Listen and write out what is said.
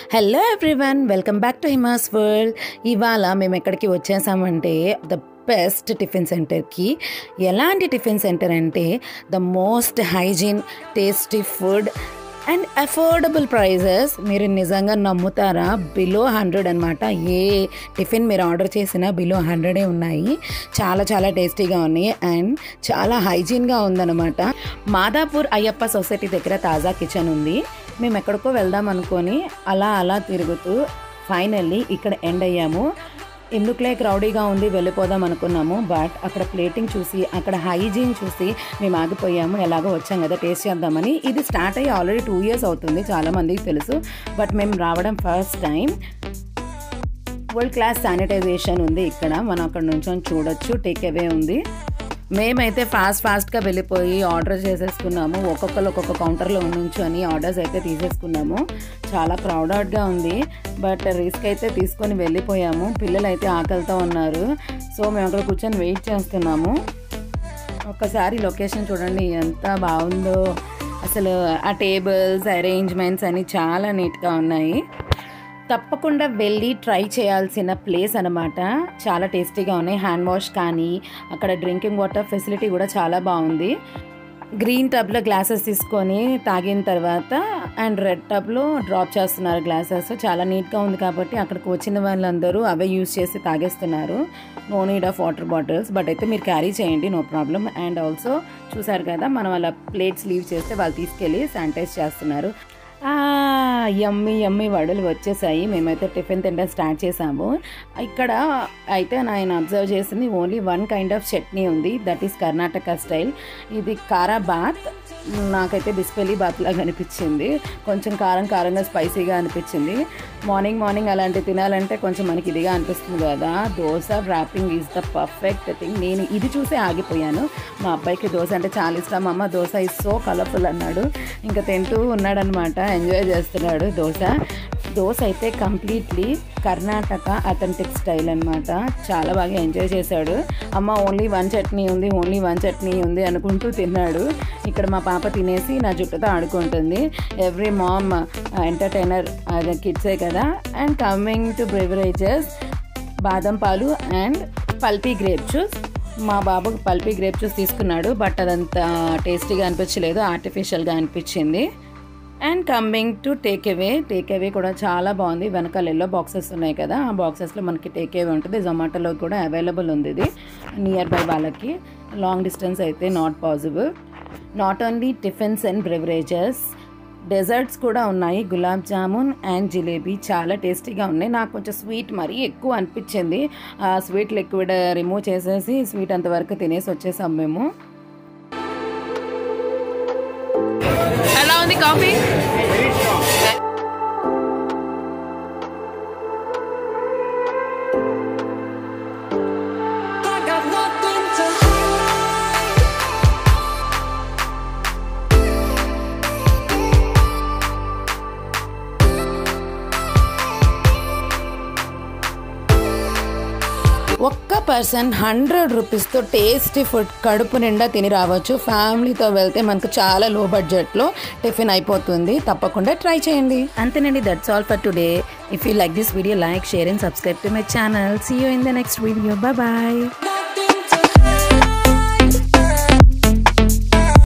Hello everyone welcome back to Himas world ఇవాళ మేము ఎక్కడికి వచ్చేసామంటే ద బెస్ట్ టిఫిన్ సెంటర్కి ఎలాంటి టిఫిన్ సెంటర్ అంటే the most hygiene tasty food and affordable prices మీరు నిజంగా నమ్ముతారా బిలో హండ్రెడ్ అనమాట ఏ టిఫిన్ మీరు ఆర్డర్ చేసినా బిలో హండ్రెడే ఉన్నాయి చాలా చాలా టేస్టీగా ఉన్నాయి అండ్ చాలా హైజీన్గా ఉందన్నమాట మాదాపూర్ అయ్యప్ప సొసైటీ దగ్గర తాజా కిచెన్ ఉంది మేము ఎక్కడికో వెళ్దాం అనుకొని అలా అలా తిరుగుతూ ఫైనల్లీ ఇక్కడ ఎండ్ అయ్యాము ఎందుకులే క్రౌడీగా ఉంది వెళ్ళిపోదాం అనుకున్నాము బట్ అక్కడ ప్లేటింగ్ చూసి అక్కడ హైజీన్ చూసి మేము ఆగిపోయాము ఎలాగో వచ్చాం కదా టేస్ట్ చేద్దామని ఇది స్టార్ట్ అయ్యి ఆల్రెడీ టూ ఇయర్స్ అవుతుంది చాలా మందికి తెలుసు బట్ మేము రావడం first time world class sanitization ఉంది ఇక్కడ మనం అక్కడ నుంచి చూడొచ్చు టేక్ అవే ఉంది మేమైతే ఫాస్ట్ ఫాస్ట్గా వెళ్ళిపోయి ఆర్డర్ చేసేసుకున్నాము ఒక్కొక్కరు ఒక్కొక్క కౌంటర్లో నుంచొని ఆర్డర్స్ అయితే తీసేసుకున్నాము చాలా క్రౌడెడ్గా ఉంది బట్ రిస్క్ అయితే తీసుకొని వెళ్ళిపోయాము పిల్లలు అయితే ఆకలితో ఉన్నారు సో మేము అక్కడ కూర్చొని వెయిట్ చేస్తున్నాము ఒక్కసారి లొకేషన్ చూడండి ఎంత బాగుందో అసలు ఆ టేబుల్స్ అరేంజ్మెంట్స్ అన్నీ చాలా నీట్గా ఉన్నాయి తప్పకుండా వెళ్ళి ట్రై చేయాల్సిన ప్లేస్ అనమాట చాలా టేస్టీగా ఉన్నాయి హ్యాండ్ వాష్ కానీ అక్కడ డ్రింకింగ్ వాటర్ ఫెసిలిటీ కూడా చాలా బాగుంది గ్రీన్ టబ్లో గ్లాసెస్ తీసుకొని తాగిన తర్వాత అండ్ రెడ్ టబ్లో డ్రాప్ చేస్తున్నారు గ్లాసెస్ చాలా నీట్గా ఉంది కాబట్టి అక్కడికి వచ్చిన వాళ్ళందరూ అవే యూస్ చేసి తాగేస్తున్నారు no need of water bottles but అయితే మీరు క్యారీ చేయండి నో ప్రాబ్లం అండ్ ఆల్సో చూసారు కదా మనం అలా ప్లేట్స్ లీవ్ చేస్తే వాళ్ళు తీసుకెళ్ళి శానిటైజ్ చేస్తున్నారు యమ్మి యమ్మి వడలు వచ్చేసాయి మేమైతే టిఫిన్ తినడం స్టార్ట్ చేసాము ఇక్కడ అయితే నేను అబ్జర్వ్ చేసింది only one kind of chutney ఉంది దట్ ఈస్ కర్ణాటక స్టైల్ ఇది కారా బాత్ నాకైతే బిస్పెలి బాత్ లాగా అనిపించింది కొంచెం కారం కారంగా స్పైసీగా అనిపించింది మార్నింగ్ మార్నింగ్ అలాంటి తినాలంటే కొంచెం మనకి ఇదిగా అనిపిస్తుంది కదా dosa wrapping is the perfect thing నేను ఇది చూసే ఆగిపోయాను మా అబ్బాయికి దోశ అంటే చాలా ఇష్టం అమ్మ దోశ ఇస్ సో కలర్ఫుల్ అన్నాడు ఇంకా తింటూ ఉన్నాడనమాట ఎంజాయ్ చేస్తున్నాడు దోశ దోశ అయితే కంప్లీట్లీ కర్ణాటక అథెంటిక్ స్టైల్ అనమాట చాలా బాగా ఎంజాయ్ చేశాడు అమ్మ ఓన్లీ వన్ చట్నీ ఉంది ఓన్లీ వన్ చట్నీ ఉంది అనుకుంటూ తిన్నాడు ఇక్కడ మా పాప తినేసి నా జుట్టుతో ఆడుకుంటుంది ఎవ్రీ మామ్ ఎంటర్టైనర్ కిడ్సే కదా అండ్ కమింగ్ టు బ్రివరేజెస్ బాదం పాలు అండ్ పల్పీ గ్రేప్ జ్యూస్ మా బాబుకి పల్పీ గ్రేప్ జ్యూస్ తీసుకున్నాడు బట్ అదంత టేస్టీగా అనిపించలేదు ఆర్టిఫిషియల్గా అనిపించింది and coming to take away take away కూడా చాలా బాగుంది వెనకాల ఎల్లో బాక్సెస్ ఉన్నాయి కదా ఆ బాక్సెస్లో మనకి టేక్ అవే ఉంటుంది జొమాటోలో కూడా అవైలబుల్ ఉంది ఇది నియర్ బై వాళ్ళకి లాంగ్ డిస్టెన్స్ అయితే not possible not only tiffins and beverages desserts కూడా ఉన్నాయి గులాబ్ జామున్ అండ్ జిలేబీ చాలా టేస్టీగా ఉన్నాయి నాకు కొంచెం స్వీట్ మరీ ఎక్కువ అనిపించింది ఆ స్వీట్ లిక్విడ్ రిమూవ్ చేసేసి స్వీట్ అంతవరకు తినేసి వచ్చేసాం మేము ఎలా ఉంది coffee I got nothing to hide. ఒక్క పర్సన్ హండ్రెడ్ రూపీస్తో టేస్టీ ఫుడ్ కడుపు నిండా తిని రావచ్చు ఫ్యామిలీతో వెళ్తే మనకు చాలా లో బడ్జెట్లో టిఫిన్ అయిపోతుంది తప్పకుండా ట్రై చేయండి అంతేనండి that's all for today if you like this video like share and subscribe to my channel see you in the next video bye Now